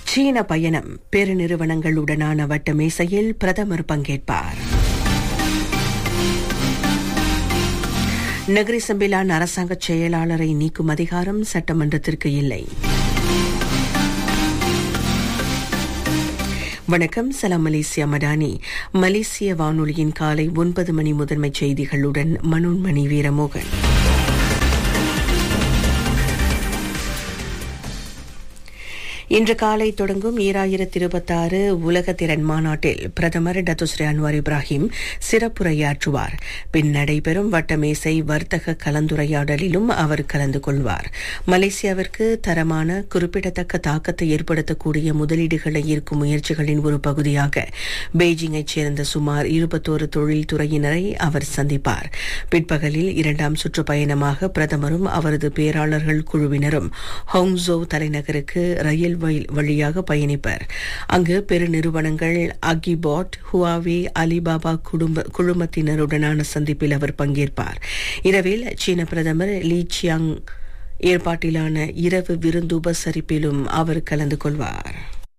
சீன பயணம் பெருநிறுவனங்களுடனான வட்ட மேசையில் பிரதமர் பங்கேற்பார் நகரி சம்பிலான் அரசாங்க செயலாளரை நீக்கும் அதிகாரம் சட்டமன்றத்திற்கு இல்லை வணக்கம் சலாம் மலேசியா மடானி மலேசிய வானொலியின் காலை ஒன்பது மணி முதன்மை செய்திகளுடன் மனோன்மணி வீரமோகன் இன்று காலை தொடங்கும் ஈராயிரத்தி இருபத்தாறு உலக திறன் மாநாட்டில் பிரதமர் டத்துஸ்ரீ அன்வார் இப்ராஹிம் சிறப்புரையாற்றுவார் பின் நடைபெறும் வட்டமேசை வர்த்தக கலந்துரையாடலிலும் அவர் கலந்து கொள்வார் மலேசியாவிற்கு தரமான குறிப்பிடத்தக்க தாக்கத்தை ஏற்படுத்தக்கூடிய முதலீடுகளை ஈர்க்கும் முயற்சிகளின் ஒரு பகுதியாக பெய்ஜிங்கைச் சேர்ந்த சுமார் இருபத்தோரு தொழில்துறையினரை அவர் சந்திப்பார் பிற்பகலில் இரண்டாம் சுற்றுப்பயணமாக பிரதமரும் அவரது பேராளர்கள் குழுவினரும் ஹோங்ஸோ தலைநகருக்கு ரயில் வழியாக பயணிப்பர் அங்கு பெருநிறுவனங்கள் அகிபாட் ஹுவாவே அலிபாபா குடும்ப குழுமத்தினருடனான சந்திப்பில் அவர் பங்கேற்பார் இரவில் சீன பிரதமர் லீ சியாங் ஏற்பாட்டிலான இரவு விருந்து உபசரிப்பிலும் அவர் கலந்து கொள்வார்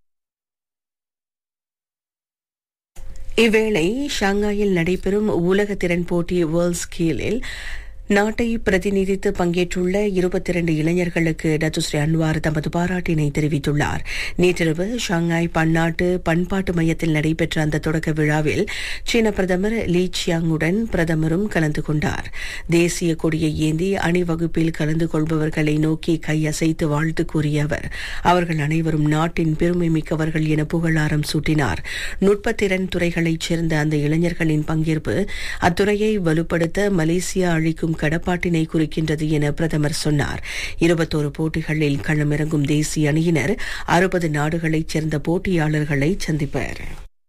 இவ்வேளை ஷாங்காயில் நடைபெறும் உலக திறன் போட்டி வேர்ல்ட் ஸ்கேலில் நாட்டை பிரதிநிதித்து பங்கேற்றுள்ள இருபத்தி இரண்டு இளைஞர்களுக்கு டத்துஸ்ரீ அன்வார் தமது பாராட்டினை தெரிவித்துள்ளார் நேற்றிரவு ஷாங்காய் பன்னாட்டு பண்பாட்டு மையத்தில் நடைபெற்ற அந்த தொடக்க விழாவில் சீன பிரதமர் லீ சியாங்குடன் பிரதமரும் கலந்து கொண்டார் தேசிய கொடியை ஏந்தி அணிவகுப்பில் கலந்து கொள்பவர்களை நோக்கி கையசைத்து வாழ்த்து கூறிய அவர் அவர்கள் அனைவரும் நாட்டின் பெருமை மிக்கவர்கள் என புகழாரம் சூட்டினார் நுட்பத்திறன் துறைகளைச் சேர்ந்த அந்த இளைஞர்களின் பங்கேற்பு அத்துறையை வலுப்படுத்த மலேசியா அளிக்கும் கடப்பாட்டினை குறிக்கின்றது என பிரதமர் சொன்னார் இருபத்தோரு போட்டிகளில் களமிறங்கும் தேசிய அணியினர் அறுபது நாடுகளைச் சேர்ந்த போட்டியாளர்களை சந்திப்பர்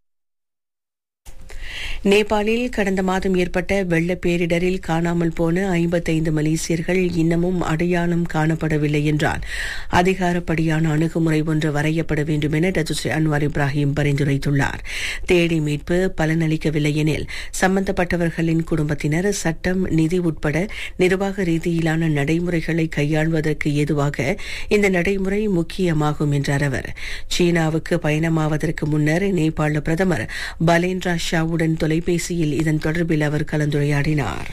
நேபாளில் கடந்த மாதம் ஏற்பட்ட வெள்ள பேரிடரில் காணாமல் போன ஐம்பத்தைந்து மலேசியர்கள் இன்னமும் அடையாளம் காணப்படவில்லை என்றால் அதிகாரப்படியான அணுகுமுறை ஒன்று வரையப்பட வேண்டும் என டத்துஸ்ரீ அன்வார் இப்ராஹிம் பரிந்துரைத்துள்ளார் தேடி மீட்பு பலனளிக்கவில்லை எனில் சம்பந்தப்பட்டவர்களின் குடும்பத்தினர் சட்டம் நிதி உட்பட நிர்வாக ரீதியிலான நடைமுறைகளை கையாள்வதற்கு ஏதுவாக இந்த நடைமுறை முக்கியமாகும் என்றார் அவர் சீனாவுக்கு பயணமாவதற்கு முன்னர் நேபாள பிரதமர் பலேந்திரா ஷாவுடன் தொலைபேசியில் இதன் தொடர்பில் அவர் கலந்துரையாடினார்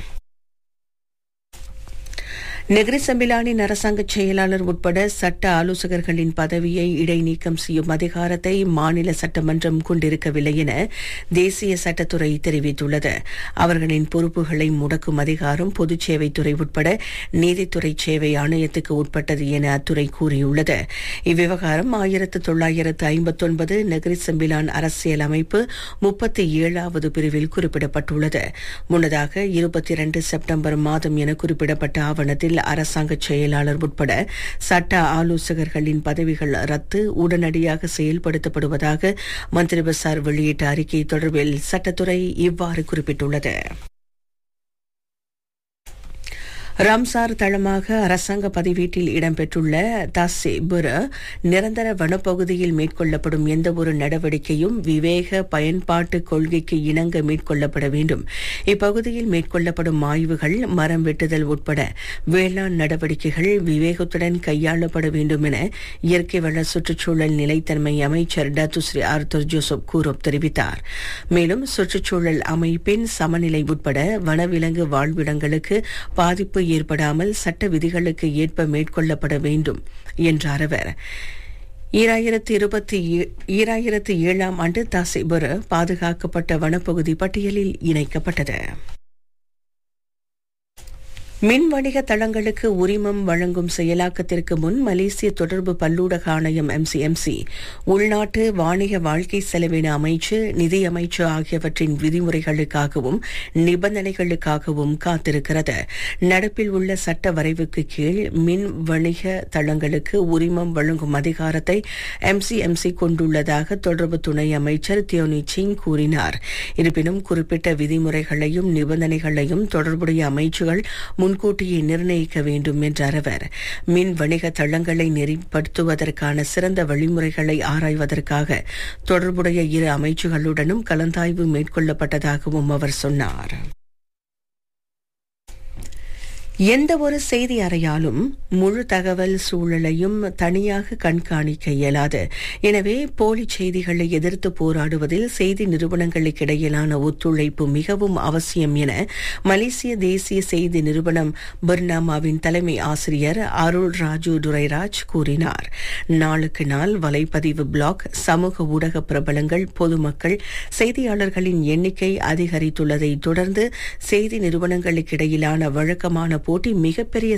நெகிரி சம்பிலானின் அரசாங்க செயலாளர் உட்பட சட்ட ஆலோசகர்களின் பதவியை இடைநீக்கம் செய்யும் அதிகாரத்தை மாநில சட்டமன்றம் கொண்டிருக்கவில்லை என தேசிய சட்டத்துறை தெரிவித்துள்ளது அவர்களின் பொறுப்புகளை முடக்கும் அதிகாரம் பொதுச் சேவைத்துறை உட்பட நீதித்துறை சேவை ஆணையத்துக்கு உட்பட்டது என அத்துறை கூறியுள்ளது இவ்விவகாரம் ஆயிரத்து தொள்ளாயிரத்து ஐம்பத்தொன்பது நெகிரி சம்பிலான் அரசியல் அமைப்பு முப்பத்தி ஏழாவது பிரிவில் குறிப்பிடப்பட்டுள்ளது முன்னதாக இருபத்தி இரண்டு செப்டம்பர் மாதம் என குறிப்பிடப்பட்ட ஆவணத்தில் அரசாங்க செயலாளர் உட்பட சட்ட ஆலோசகர்களின் பதவிகள் ரத்து உடனடியாக செயல்படுத்தப்படுவதாக மந்திரி பசார் வெளியிட்ட அறிக்கை தொடர்பில் சட்டத்துறை இவ்வாறு குறிப்பிட்டுள்ளது ரம்சார் தளமாக அரசாங்க பதிவேட்டில் இடம்பெற்றுள்ள தாசேபுர நிரந்தர வனப்பகுதியில் மேற்கொள்ளப்படும் எந்தவொரு நடவடிக்கையும் விவேக பயன்பாட்டு கொள்கைக்கு இணங்க மேற்கொள்ளப்பட வேண்டும் இப்பகுதியில் மேற்கொள்ளப்படும் ஆய்வுகள் மரம் வெட்டுதல் உட்பட வேளாண் நடவடிக்கைகள் விவேகத்துடன் கையாளப்பட வேண்டும் என இயற்கை வள சுற்றுச்சூழல் நிலைத்தன்மை அமைச்சர் டத்துஸ்ரீ ஆர்த்தர் ஜோசப் கூரோப் தெரிவித்தார் மேலும் சுற்றுச்சூழல் அமைப்பின் சமநிலை உட்பட வனவிலங்கு வாழ்விடங்களுக்கு பாதிப்பு ஏற்படாமல் சட்ட விதிகளுக்கு ஏற்ப மேற்கொள்ளப்பட வேண்டும் என்றார் அவர் ஈராயிரத்து இருபத்தி ஈராயிரத்து ஏழாம் ஆண்டு தாசிபுர பாதுகாக்கப்பட்ட வனப்பகுதி பட்டியலில் இணைக்கப்பட்டது மின் வணிக தளங்களுக்கு உரிமம் வழங்கும் செயலாக்கத்திற்கு முன் மலேசிய தொடர்பு பல்லூடக ஆணையம் எம்சிஎம்சி உள்நாட்டு வாணிக வாழ்க்கை செலவின அமைச்சு நிதி அமைச்சு ஆகியவற்றின் விதிமுறைகளுக்காகவும் நிபந்தனைகளுக்காகவும் காத்திருக்கிறது நடப்பில் உள்ள சட்ட வரைவுக்கு கீழ் மின் வணிக தளங்களுக்கு உரிமம் வழங்கும் அதிகாரத்தை எம்சிஎம்சி கொண்டுள்ளதாக தொடர்பு துணை அமைச்சர் தியோனி சிங் கூறினார் இருப்பினும் குறிப்பிட்ட விதிமுறைகளையும் நிபந்தனைகளையும் தொடர்புடைய அமைச்சுகள் முன்கூட்டியே நிர்ணயிக்க வேண்டும் என்றார் அவர் மின் வணிக தளங்களை நெறிப்படுத்துவதற்கான சிறந்த வழிமுறைகளை ஆராய்வதற்காக தொடர்புடைய இரு அமைச்சுகளுடனும் கலந்தாய்வு மேற்கொள்ளப்பட்டதாகவும் அவர் சொன்னார் எந்த ஒரு செய்தி அறையாலும் முழு தகவல் சூழலையும் தனியாக கண்காணிக்க இயலாது எனவே போலி செய்திகளை எதிர்த்து போராடுவதில் செய்தி நிறுவனங்களுக்கு இடையிலான ஒத்துழைப்பு மிகவும் அவசியம் என மலேசிய தேசிய செய்தி நிறுவனம் பர்னாமாவின் தலைமை ஆசிரியர் அருள் ராஜு துரைராஜ் கூறினார் நாளுக்கு நாள் வலைப்பதிவு பிளாக் சமூக ஊடக பிரபலங்கள் பொதுமக்கள் செய்தியாளர்களின் எண்ணிக்கை அதிகரித்துள்ளதை தொடர்ந்து செய்தி நிறுவனங்களுக்கு இடையிலான வழக்கமான போட்டி மிகப்பெரிய